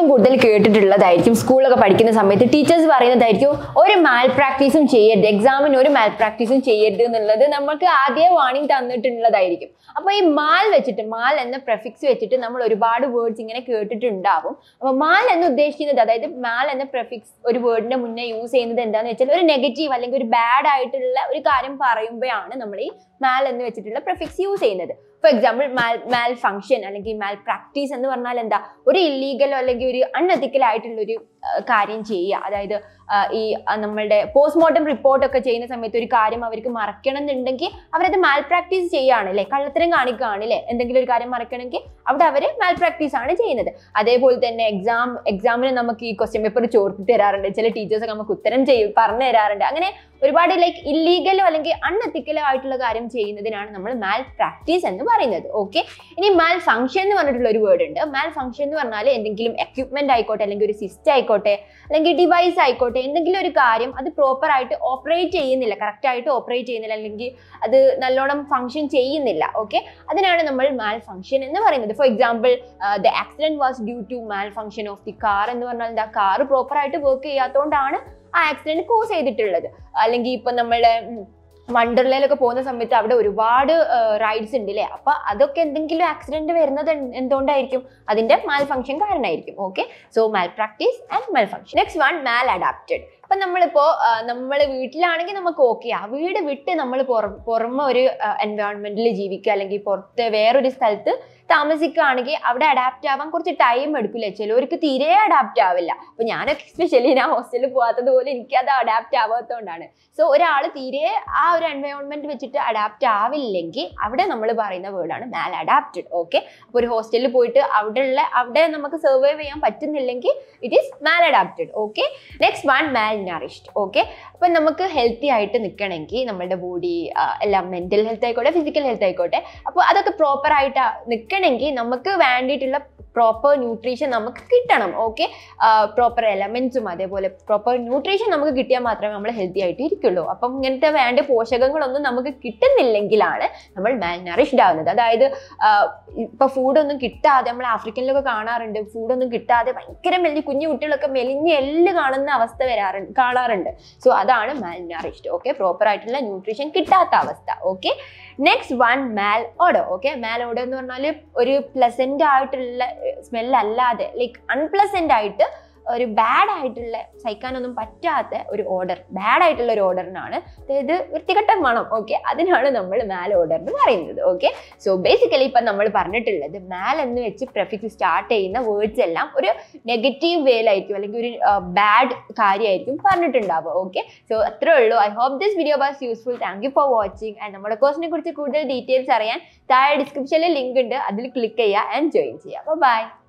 കൂടുതൽ കേട്ടിട്ടുള്ളതായിരിക്കും സ്കൂളൊക്കെ പഠിക്കുന്ന സമയത്ത് ടീച്ചേഴ്സ് പറയുന്നതായിരിക്കും ഒരു മാൽ പ്രാക്ടീസും ചെയ്യരുത് എക്സാമിന് ഒരു മാൽ പ്രാക്ടീസും ചെയ്യരുത് എന്നുള്ളത് നമ്മൾക്ക് ആദ്യ വാണിംഗ് തന്നിട്ടുള്ളതായിരിക്കും അപ്പോൾ ഈ മാൽ വെച്ചിട്ട് മാൽ എന്ന പ്രഫിക്സ് വെച്ചിട്ട് നമ്മൾ ഒരുപാട് വേർഡ്സ് ഇങ്ങനെ കേട്ടിട്ടുണ്ടാവും അപ്പോൾ മാൽ എന്ന് ഉദ്ദേശിക്കുന്നത് അതായത് മാൽ എന്ന പ്രഫിക്സ് ഒരു വേർഡിന്റെ മുന്നേ യൂസ് ചെയ്യുന്നത് എന്താണെന്ന് വെച്ചാൽ ഒരു നെഗറ്റീവ് അല്ലെങ്കിൽ ഒരു ബാഡ് ആയിട്ടുള്ള ഒരു കാര്യം പറയുമ്പോഴാണ് നമ്മൾ ഈ മാൽ എന്ന് വെച്ചിട്ടുള്ള പ്രഫിക്സ് യൂസ് ചെയ്യുന്നത് for example mal malfunction അല്ലെങ്കിൽ മാൽ പ്രാക്ടീസ് എന്ന് പറഞ്ഞാൽ എന്താ ഒരു ഇല്ലീഗലോ അല്ലെങ്കിൽ ഒരു അൺഎത്തിക്കൽ ആയിട്ടുള്ള ഒരു കാര്യം ചെയ്യുക അതായത് ആ, ഈ ആ, നമ്മളുടെ പോസ്റ്റ്മോർട്ടം റിപ്പോർട്ട് ഒക്കെ ചെയ്യുന്ന സമയത്ത് ഒരു കാര്യം അവർക്ക് മറക്കണം എന്നുണ്ടെങ്കിൽ അവരത് മാൽ പ്രാക്ടീസ് ചെയ്യുകയാണ് അല്ലേ കള്ളത്തരം കാണിക്കുകയാണ് അല്ലേ എന്തെങ്കിലും ഒരു കാര്യം മറക്കണമെങ്കിൽ അവിടെ അവർ മാൽ പ്രാക്ടീസ് ആണ് ചെയ്യുന്നത് അതേപോലെ തന്നെ എക്സാം എക്സാമിന് നമുക്ക് ഈ ക്വസ്റ്റ്യൻ പേപ്പർ ചോർത്തി തരാറുണ്ട് ചില ടീച്ചേഴ്സ് ഒക്കെ നമുക്ക് ഉത്തരം ചെയ്യും പറഞ്ഞു തരാറുണ്ട് അങ്ങനെ ഒരുപാട് ലൈക്ക് ഇല്ലീഗലോ അല്ലെങ്കിൽ അൺഎത്തിക്കലോ ആയിട്ടുള്ള കാര്യം ചെയ്യുന്നതിനാണ് നമ്മൾ മാൽ പ്രാക്ടീസ് എന്ന് പറയുന്നത് ഓക്കെ ഇനി മാൽ ഫംഗ്ഷൻ എന്ന് പറഞ്ഞിട്ടുള്ള ഒരു വേർഡ് ഉണ്ട് മാൽ ഫംഗ്ഷൻ എന്ന് പറഞ്ഞാൽ എന്തെങ്കിലും എക്യുപ്മെന്റ് ആയിക്കോട്ടെ അല്ലെങ്കിൽ ഒരു സിസ്റ്റം ആയിക്കോട്ടെ അല്ലെങ്കിൽ ഡിവൈസ് ആയിക്കോട്ടെ എന്തെങ്കിലും ഒരു കാര്യം അത് പ്രോപ്പർ ആയിട്ട് ഓപ്പറേറ്റ് ചെയ്യുന്നില്ല കറക്റ്റ് ആയിട്ട് ഓപ്പറേറ്റ് ചെയ്യുന്നില്ല അല്ലെങ്കിൽ അത് നല്ലോണം ഫംഗ്ഷൻ ചെയ്യുന്നില്ല ഓക്കെ അതിനാണ് നമ്മൾ മാൽ ഫംഗ്ഷൻ എന്ന് പറയുന്നത് for example the accident was due to malfunction of the car എന്ന് പറഞ്ഞാൽ എന്താ കാർ പ്രോപ്പർ ആയിട്ട് വർക്ക് ചെയ്യാത്തതുകൊണ്ടാണ് ആ ആക്സിഡന്റ് കോസ് ചെയ്തിട്ടുള്ളത് അല്ലെങ്കിൽ ഇപ്പൊ നമ്മളുടെ വണ്ടർലയിലൊക്കെ പോകുന്ന സമയത്ത് അവിടെ ഒരുപാട് റൈഡ്സ് ഉണ്ട് അല്ലേ അപ്പൊ അതൊക്കെ എന്തെങ്കിലും ആക്സിഡന്റ് വരുന്നത് എന്ത് എന്തുകൊണ്ടായിരിക്കും അതിന്റെ മാൽ ഫംഗ്ഷൻ കാരണമായിരിക്കും okay so malpractice and malfunction next one maladapted ഇപ്പൊ നമ്മളിപ്പോ നമ്മൾ വീട്ടിലാണെങ്കിൽ നമുക്ക് ഓക്കെ ആ വീട് വിട്ട് നമ്മൾ പുറമെ ഒരു എൻവയോൺമെന്റിൽ ജീവിക്കുക അല്ലെങ്കിൽ പുറത്ത് വേറൊരു സ്ഥലത്ത് താമസിക്കുകയാണെങ്കിൽ അവിടെ അഡാപ്റ്റ് ആവാൻ കുറച്ച് ടൈം എടുക്കില്ല ചിലവർക്ക് തീരെ അഡാപ്റ്റ് ആവില്ല അപ്പൊ ഞാനൊക്കെ എസ്പെഷ്യലി ഞാൻ ഹോസ്റ്റലിൽ പോകാത്തത് പോലെ എനിക്ക് അത് അഡാപ്റ്റ് ആവാത്തതുകൊണ്ടാണ് സോ ഒരാൾ തീരെ ആ ഒരു എൻവയോൺമെന്റ് വെച്ചിട്ട് അഡാപ്റ്റ് ആവില്ലെങ്കിൽ അവിടെ നമ്മൾ പറയുന്ന വേർഡാണ് മാൽ അഡാപ്റ്റഡ് ഓക്കെ അപ്പോൾ ഒരു ഹോസ്റ്റലിൽ പോയിട്ട് അവിടെ ഉള്ള അവിടെ നമുക്ക് സർവൈവ് ചെയ്യാൻ പറ്റുന്നില്ലെങ്കിൽ it is maladapted okay next one malnourished okay അപ്പം നമുക്ക് ഹെൽത്തി ആയിട്ട് നിൽക്കണമെങ്കിൽ നമ്മുടെ ബോഡി എല്ലാം മെന്റൽ ഹെൽത്ത് ആയിക്കോട്ടെ ഫിസിക്കൽ ഹെൽത്ത് ആയിക്കോട്ടെ അപ്പോൾ അതൊക്കെ പ്രോപ്പർ ആയിട്ട് നിൽക്കണമെങ്കിൽ നമുക്ക് വേണ്ടിയിട്ടുള്ള പ്രോപ്പർ ന്യൂട്രീഷൻ നമുക്ക് കിട്ടണം ഓക്കെ പ്രോപ്പർ എലമെന്റ്സും അതേപോലെ പ്രോപ്പർ ന്യൂട്രീഷൻ നമുക്ക് കിട്ടിയാൽ മാത്രമേ നമ്മൾ ഹെൽത്തി ആയിട്ട് ഇരിക്കുള്ളൂ അപ്പം ഇങ്ങനത്തെ വേണ്ട പോഷകങ്ങളൊന്നും നമുക്ക് കിട്ടുന്നില്ലെങ്കിലാണ് നമ്മൾ മാൽ നറിഷ്ഡ് ആവുന്നത് അതായത് ആഹ് ഇപ്പൊ ഫുഡൊന്നും കിട്ടാതെ നമ്മൾ ആഫ്രിക്കനിലൊക്കെ കാണാറുണ്ട് ഫുഡൊന്നും കിട്ടാതെ ഭയങ്കര മെലിഞ്ഞ് കുഞ്ഞു കുട്ടികളൊക്കെ മെലിഞ്ഞ് എല്ല് കാണുന്ന അവസ്ഥ വരാറുണ്ട് കാണാറുണ്ട് സോ അതാണ് മാൽ നറിഷ്ഡ് ഓക്കെ പ്രോപ്പർ ആയിട്ടുള്ള ന്യൂട്രീഷൻ കിട്ടാത്ത അവസ്ഥ okay next one malodour okay malodour എന്ന് പറഞ്ഞാൽ ഒരു പ്ലസന്റ് ആയിട്ടുള്ള സ്മെൽ അല്ലാതെ ലൈക്ക് അൺപ്ലസന്റ് ആയിട്ട് ഒരു ബാഡ് ആയിട്ടുള്ള സഹിക്കാനൊന്നും പറ്റാത്ത ഒരു ഓർഡർ ബാഡ് ആയിട്ടുള്ള ഒരു ഓർഡറിനാണ് അതായത് വൃത്തികെട്ട മണം ഓക്കെ അതിനാണ് നമ്മൾ മാൽ ഓർഡർ എന്ന് പറയുന്നത് ഓക്കെ സോ ബേസിക്കലി ഇപ്പം നമ്മൾ പറഞ്ഞിട്ടുള്ളത് മാൽ എന്ന് വെച്ച് പ്രഫിക്സ് സ്റ്റാർട്ട് ചെയ്യുന്ന വേർഡ്സ് എല്ലാം ഒരു നെഗറ്റീവ് വേയിലായിരിക്കും അല്ലെങ്കിൽ ഒരു ബാഡ് കാര്യമായിരിക്കും പറഞ്ഞിട്ടുണ്ടാവുക ഓക്കെ സോ അത്രേ ഉള്ളൂ I hope this video was useful thank you for watching and നമ്മുടെ കോഴ്സിനെ കുറിച്ച് കൂടുതൽ ഡീറ്റെയിൽസ് അറിയാൻ താഴെ ഡിസ്ക്രിപ്ഷനിൽ ലിങ്ക് ഉണ്ട് അതിൽ ക്ലിക്ക് ചെയ്യുക ആൻഡ് ജോയിൻ ചെയ്യുക അപ്പോൾ ബൈ